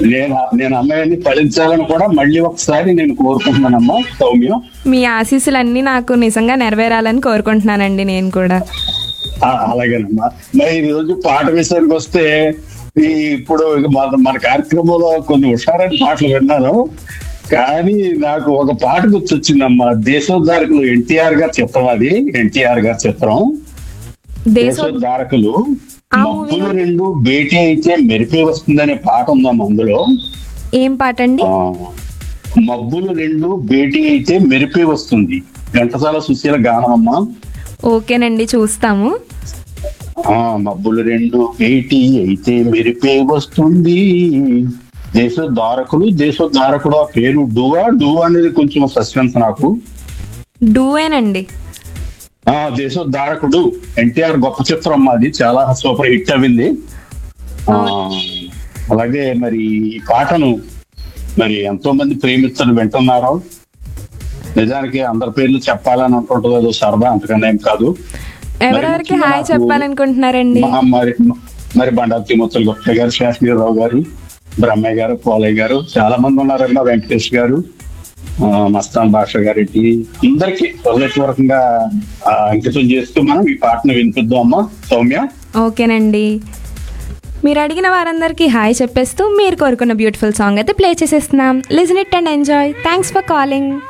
నేను నేను అమ్మాయిని ఫలించాలని కూడా మళ్ళీ ఒకసారి నేను కోరుకుంటున్నానమ్మా సౌమ్యం మీ ఆశీస్సులన్నీ నాకు నిజంగా నెరవేరాలని కోరుకుంటున్నానండి నేను కూడా ఆ, అలాగేనమ్మా మరి ఈ రోజు పాట విషయానికి వస్తే ఈ ఇప్పుడు మన మన కార్యక్రమంలో కొన్ని హుషారైన పాటలు విన్నాను కానీ నాకు ఒక పాట గుర్తొచ్చిందమ్మా దేశోద్ధారకులు ఎన్టీఆర్ గారి చిత్రం అది ఎన్టీఆర్ గారి చిత్రం దేశ దేశోద్ధారకులు ఆ మబ్బులు రెండు భేటీ అయితే మెరిపే వస్తుందనే పాట ఉందమ్మా అందులో ఏం పాట అండి ఆ, మబ్బులు రెండు భేటీ అయితే మెరిపే వస్తుంది ఘంటసాల సుశీల గానం అమ్మా ఓకేనండి చూస్తాము ఆ మబ్బులు రెండు భేటీ అయితే మెరిపే వస్తుంది దేశోద్ధారకులు దేశోద్ధారకుడు ఆ పేరు డువా డువా అనేది కొంచెం సస్పెన్స్ నాకు డూవేనండి ఆ దేశోద్ధారకుడు ఎన్టీఆర్ గొప్ప చిత్రం అమ్మా అది చాలా సూపర్ హిట్ అయింది ఆ, అలాగే మరి ఈ పాటను మరి ఎంతో మంది ప్రేమిస్తులు వింటున్నారు నిజానికి అందరి పేర్లు చెప్పాలని అనుకుంటుంది అదో సరదా అంతకన్నా ఏం కాదు ఎవరెవరికి ముఖ్యంగా హాయ్ నాకు- చెప్పాలనుకుంటున్నారండి మా- మరి మరి బండారు తిమ్మతులు గుప్త గారు శాస్త్రీరావు గారు బ్రహ్మయ్య గారు పోలయ్య గారు చాలా మంది ఉన్నారండి ఆ వెంకటేష్ గారు ఆ, మస్తాన్ భాష గారికి అందరికి హృదయపూర్వకంగా ఆ, అంకితం చేస్తూ మనం ఈ పాటను వినిపిద్దాం అమ్మా సౌమ్య ఓకేనండి మీరు అడిగిన వారందరికీ హాయ్ చెప్పేస్తూ మీరు కోరుకున్న బ్యూటిఫుల్ సాంగ్ అయితే ప్లే చేసేస్తున్నాం listen it and enjoy thanks for calling